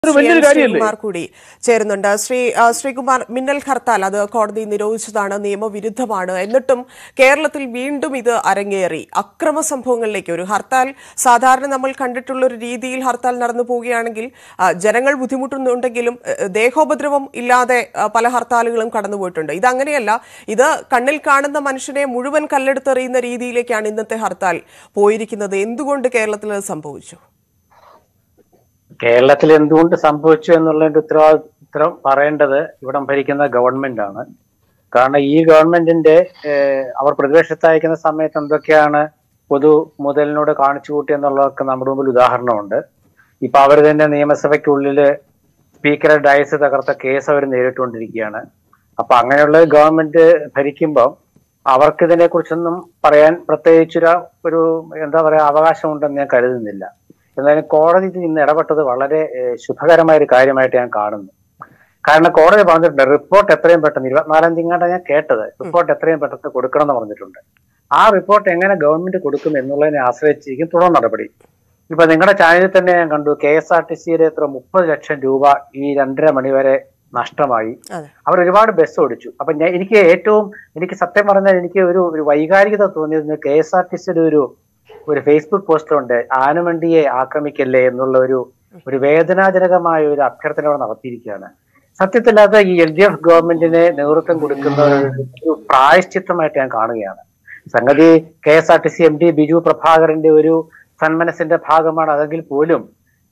ഒരു വലിയൊരു ശ്രീ എൻ. കാര്യമല്ലേ ശ്രീകുമാർ കൂടി ചേരുന്നുണ്ട് ശ്രീ ആ, ശ്രീകുമാർ മിന്നൽ ഹർത്താൽ അത് കോടതി നിരോധിച്ചതാണ് നിയമവിരുദ്ധമാണ് എന്നിട്ടും കേരളത്തിൽ വീണ്ടും ഇത് അരങ്ങേറി അക്രമ സംഭവങ്ങളിലേക്ക് ഒരു ഹർത്താൽ സാധാരണ നമ്മൾ കണ്ടിട്ടുള്ള ഒരു രീതിയിൽ ഹർത്താൽ നടന്നു പോവുകയാണെങ്കിൽ ആ, ജനങ്ങൾ ബുദ്ധിമുട്ടുന്നുണ്ടെങ്കിലും ഏ, ദേഹോപദ്രവം ഇല്ലാതെ ആ, പല ഹർത്താലുകളും കടന്നുപോയിട്ടുണ്ട് ഇത് അങ്ങനെയല്ല ഇത് കണ്ണിൽ കാണുന്ന മനുഷ്യനെ മുഴുവൻ കല്ലെടുത്തെറിയുന്ന രീതിയിലേക്കാണ് ഇന്നത്തെ ഹർത്താൽ പോയിരിക്കുന്നത് എന്തുകൊണ്ട് കേരളത്തിൽ അത് സംഭവിച്ചു കേരളത്തിൽ എന്തുകൊണ്ട് സംഭവിച്ചു എന്നുള്ളതിന്റെ ഉത്തരവാദ ഉത്തരം പറയേണ്ടത് ഇവിടം ഭരിക്കുന്ന ഗവൺമെന്റ് ആണ് കാരണം ഈ ഗവൺമെന്റിന്റെ ഏഹ്, അവർ പ്രതിപക്ഷത്തയക്കുന്ന സമയത്ത് എന്തൊക്കെയാണ് പൊതു മുതലിനോട് കാണിച്ചു കൂട്ടി എന്നുള്ളതൊക്കെ നമ്മുടെ മുമ്പിൽ ഉദാഹരണമുണ്ട് ഇപ്പൊ അവർ തന്നെ നിയമസഭയ്ക്കുള്ളില് സ്പീക്കറെ ഡയസ് തകർത്ത കേസ് അവർ നേരിട്ടുകൊണ്ടിരിക്കുകയാണ് അപ്പൊ അങ്ങനെയുള്ള ഗവൺമെന്റ് ഭരിക്കുമ്പോൾ അവർക്ക് ഇതിനെ കുറിച്ചൊന്നും പറയാൻ പ്രത്യേകിച്ചൊരു ഒരു എന്താ പറയാ അവകാശമുണ്ടെന്ന് ഞാൻ കരുതുന്നില്ല എന്നാലും കോടതി ഇതിൽ ഇന്ന് ഇടപെട്ടത് വളരെ ഏഹ്, ശുഭകരമായ ഒരു കാര്യമായിട്ട് ഞാൻ കാണുന്നു കാരണം കോടതി പറഞ്ഞിട്ടുണ്ട് റിപ്പോർട്ട് എത്രയും പെട്ടെന്ന് ഇരുപത്തിനാലാം തീയതി ഞാൻ കേട്ടത് റിപ്പോർട്ട് എത്രയും പെട്ടെന്ന് കൊടുക്കണം എന്ന് പറഞ്ഞിട്ടുണ്ട് ആ റിപ്പോർട്ട് എങ്ങനെ ഗവൺമെന്റ് കൊടുക്കും എന്നുള്ളതിനെ ആശ്രയിച്ചിരിക്കും തുടർ നടപടി ഇപ്പൊ നിങ്ങളുടെ ചാനലിൽ തന്നെ ഞാൻ കണ്ടു കെ എസ് ആർ ടി സിയുടെ എത്ര മുപ്പത് ലക്ഷം രൂപ ഈ രണ്ടര മണി വരെ നഷ്ടമായി അതെ അവർ ഒരുപാട് ബസ് ഓടിച്ചു അപ്പൊ ഞാൻ എനിക്ക് ഏറ്റവും എനിക്ക് സത്യം പറഞ്ഞാൽ എനിക്ക് ഒരു ഒരു വൈകാരികത തോന്നിയത് കെ എസ് ആർ ടി സിയുടെ ഒരു ഒരു ഫേസ്ബുക്ക് പോസ്റ്റിലുണ്ട് ആനമണ്ടിയെ ആക്രമിക്കല്ലേ എന്നുള്ള ഒരു ഒരു വേദനാജനകമായ ഒരു അഭ്യർത്ഥന അവിടെ നടത്തിയിരിക്കുകയാണ് സത്യത്തിൽ അത് ഈ എൽ ഡി എഫ് ഗവൺമെന്റിന് നേതൃത്വം കൊടുക്കുന്ന ഒരു- ഒരു പ്രായശ്ചിത്തമായിട്ട് ഞാൻ കാണുകയാണ് സംഗതി K S R T C M D Biju പ്രഭാകരന്റെ ഒരു സന്മനസിന്റെ ഭാഗമാണ് അതെങ്കിൽ പോലും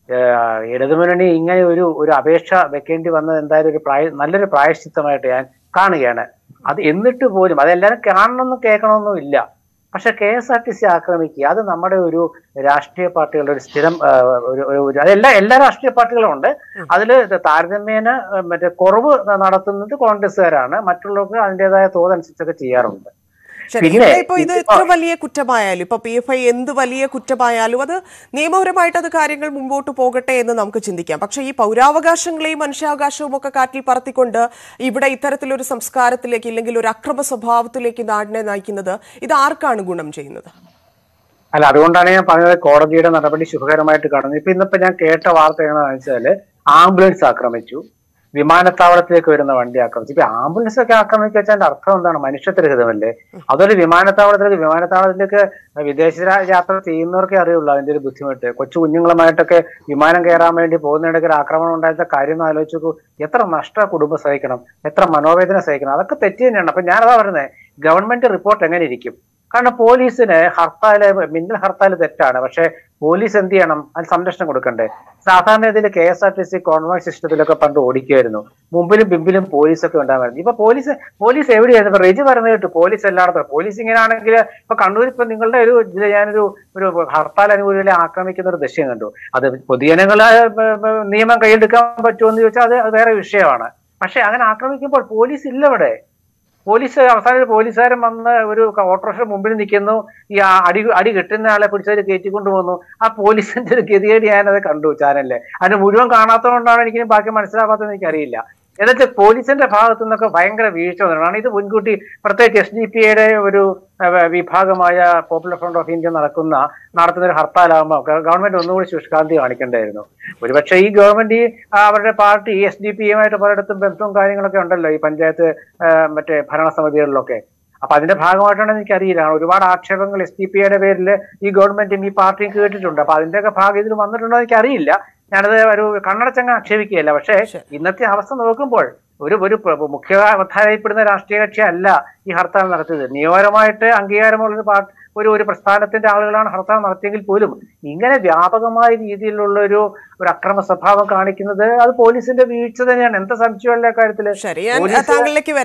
ഏഹ് ഇടതുമുന്നണി ഇങ്ങനെ ഒരു ഒരു അപേക്ഷ വെക്കേണ്ടി വന്നത് എന്തായാലും ഒരു പ്രായ നല്ലൊരു പ്രായശ്ചിത്തമായിട്ട് ഞാൻ കാണുകയാണ് അത് എന്നിട്ട് പോലും അതെല്ലാവരും കാണണമെന്നും കേൾക്കണമെന്നും ഇല്ല പക്ഷെ K S R T C ആക്രമിക്കുക അത് നമ്മുടെ ഒരു രാഷ്ട്രീയ പാർട്ടികളുടെ ഒരു സ്ഥിരം ആ, ഒരു ഒരു- ഒരു അതെല്ലാ എല്ലാ രാഷ്ട്രീയ പാർട്ടികളും ഉണ്ട് അതിൽ താരതമ്യേന ആ, മറ്റേ കുറവ് നടത്തുന്നത് കോൺഗ്രസ്സുകാരാണ് മറ്റുള്ളവർക്ക് അതിൻ്റെതായ തോതനുസരിച്ചൊക്കെ ചെയ്യാറുണ്ട് ശരി പിന്നെ ഇവിടെ ഇപ്പൊ ഇത് ഇതിപ്പോ- എത്ര വലിയ കുറ്റമായാലും ഇപ്പൊ പി എഫ് ഐ എന്ത് വലിയ കുറ്റമായാലും അത് നിയമപരമായിട്ട് അത് കാര്യങ്ങൾ മുമ്പോട്ട് പോകട്ടെ എന്ന് നമുക്ക് ചിന്തിക്കാം പക്ഷേ ഈ പൗരാവകാശങ്ങളെയും മനുഷ്യാവകാശവും ഒക്കെ കാറ്റിൽ പറത്തിക്കൊണ്ട് ഇവിടെ ഇത്തരത്തിലൊരു സംസ്കാരത്തിലേക്ക് ഇല്ലെങ്കിൽ ഒരു അക്രമ സ്വഭാവത്തിലേക്ക് നാടിനെ നയിക്കുന്നത് ഇത് ആർക്കാണ് ഗുണം ചെയ്യുന്നത് അല്ല അതുകൊണ്ടാണ് ഞാൻ പറഞ്ഞത് കോടതിയുടെ നടപടി ശുഭകരമായിട്ട് കടന്നു ഇപ്പൊ ഇന്നിപ്പോ ഞാൻ കേട്ട വാർത്ത എങ്ങനെയാണെന്ന് വെച്ചാല് ആംബുലൻസ് ആക്രമിച്ചു വിമാനത്താവളത്തിലേക്ക് വരുന്ന വണ്ടി ആക്രമിച്ചു ഇപ്പൊ ആംബുലൻസ് ഒക്കെ ആക്രമിക്കുക വെച്ചാൽ അർത്ഥം എന്താണ് മനുഷ്യത്വരഹിതമല്ലേ അതൊരു വിമാനത്താവളത്തിലേക്ക് വിമാനത്താവളത്തിലേക്ക് വിദേശ രാ- യാത്ര ചെയ്യുന്നവർക്കേ അറിയുള്ളൂ അതിന്റെ ഒരു ബുദ്ധിമുട്ട് കൊച്ചു കുഞ്ഞുങ്ങളുമായിട്ടൊക്കെ വിമാനം കയറാൻ വേണ്ടി പോകുന്നിടയ്ക്ക് ഒരു ആക്രമണം ഉണ്ടായിരുന്ന കാര്യം ഒന്ന് ആലോചിച്ച് നോക്കൂ എത്ര നഷ്ട കുടുംബം സഹിക്കണം എത്ര മനോവേദന സഹിക്കണം അതൊക്കെ തെറ്റ് തന്നെയാണ് അപ്പൊ ഞാനതാ പറയുന്നത് ഗവൺമെന്റ് റിപ്പോർട്ട് എങ്ങനെ ഇരിക്കും കാരണം പോലീസിന് ഹർത്താല് മിന്നൽ ഹർത്താൽ തെറ്റാണ് പക്ഷെ പോലീസ് എന്ത് ചെയ്യണം അതിന് സംരക്ഷണം കൊടുക്കണ്ടേ സാധാരണ ഇതിൽ K S R T C convoy സിസ്റ്റത്തിലൊക്കെ പണ്ട് ഓടിക്കുമായിരുന്നു മുമ്പിലും പിമ്പിലും പോലീസൊക്കെ ഉണ്ടാകുമായിരുന്നു ഇപ്പൊ പോലീസ് പോലീസ് എവിടെയായിരുന്നു ഇപ്പൊ റെജി പറഞ്ഞു കേട്ടു പോലീസ് എല്ലായിടത്തും പോലീസ് ഇങ്ങനെയാണെങ്കിൽ ഇപ്പൊ കണ്ണൂർ ഇപ്പൊ നിങ്ങളുടെ ഒരു ഇതിൽ ഞാനൊരു ഒരു ഹർത്താൽ അനുകൂലികളെ ആക്രമിക്കുന്ന ഒരു ദൃശ്യം കണ്ടു അത് പൊതുജനങ്ങളെ ഏർ, ഏർ, നിയമം കൈയെടുക്കാൻ പറ്റുമോ എന്ന് ചോദിച്ചാൽ അത് അത് വേറെ വിഷയമാണ് പക്ഷെ അങ്ങനെ ആക്രമിക്കുമ്പോൾ പോലീസ് ഇല്ല ഇവിടെ പോലീസ് അവസാനം ഒരു പോലീസുകാരൻ വന്ന് ഒരു ഓട്ടോറിക്ഷ മുമ്പിൽ നിൽക്കുന്നു ഈ ആ അടി അടി കെട്ടുന്ന ആളെ പിടിച്ചവര് കയറ്റിക്കൊണ്ട് പോകുന്നു ആ പോലീസിന്റെ ഒരു ഗതികേട് ഞാനത് കണ്ടു ചാനലില് അതിന് മുഴുവൻ കാണാത്തതുകൊണ്ടാണ് എനിക്ക് ബാക്കി മനസ്സിലാവാത്തതെന്ന് എനിക്കറിയില്ല എന്നിട്ട് പോലീസിന്റെ ഭാഗത്തു നിന്നൊക്കെ ഭയങ്കര വീഴ്ച വന്നിട്ടാണ് ഇത് മുൻകൂട്ടി പ്രത്യേകിച്ച് എസ് ഡി പി യുടെ ഒരു ഏഹ്, വിഭാഗമായ പോപ്പുലർ ഫ്രണ്ട് ഓഫ് ഇന്ത്യ നടക്കുന്ന നടത്തുന്ന ഒരു ഹർത്താലാകുമ്പോൾ ഗവൺമെന്റ് ഒന്നുകൂടി ശുഷ്കാന്തി കാണിക്കേണ്ടായിരുന്നു ഒരുപക്ഷെ ഈ ഗവൺമെന്റ് ഈ ആ, അവരുടെ പാർട്ടി എസ് ഡി പി എമായിട്ട് പലയിടത്തും ബന്ധവും കാര്യങ്ങളൊക്കെ ഉണ്ടല്ലോ ഈ പഞ്ചായത്ത് ഏഹ്, മറ്റേ ഭരണസമിതികളിലൊക്കെ അപ്പൊ അതിന്റെ ഭാഗമായിട്ടാണ് എനിക്കറിയില്ല ഒരുപാട് ആക്ഷേപങ്ങൾ എസ് ഡി പി യുടെ പേരിൽ ഈ ഗവൺമെന്റും ഈ പാർട്ടിയും കേട്ടിട്ടുണ്ട് അപ്പൊ അതിന്റെയൊക്കെ ഭാഗം ഇതിൽ വന്നിട്ടുണ്ടോ എന്ന് എനിക്കറിയില്ല ഞാനത് ഒരു കണ്ണടച്ചങ്ങ് ആക്ഷേപിക്കുകയല്ല പക്ഷേ ഇന്നത്തെ അവസ്ഥ നോക്കുമ്പോൾ ഒരു ഒരു പ്ര- മുഖ്യധാരയിൽപ്പെടുന്ന രാഷ്ട്രീയ കക്ഷി അല്ല ഈ ഹർത്താൽ നടത്തിയത് നിയമപരമായിട്ട് അംഗീകാരമുള്ള ഒരു പാർട്ടി ഒരു ഒരു പ്രസ്ഥാനത്തിന്റെ ആളുകളാണ് ഹർത്താൽ നടത്തിയെങ്കിൽ പോലും ഇങ്ങനെ വ്യാപകമായ രീതിയിലുള്ള ഒരു ഒരു അക്രമ സ്വഭാവം കാണിക്കുന്നത് അത് പോലീസിന്റെ വീഴ്ച തന്നെയാണ് എന്താ സംശയമുള്ള കാര്യത്തില് ശരി ഞാൻ പോലീസ് താങ്കളിലേക്ക് വരാം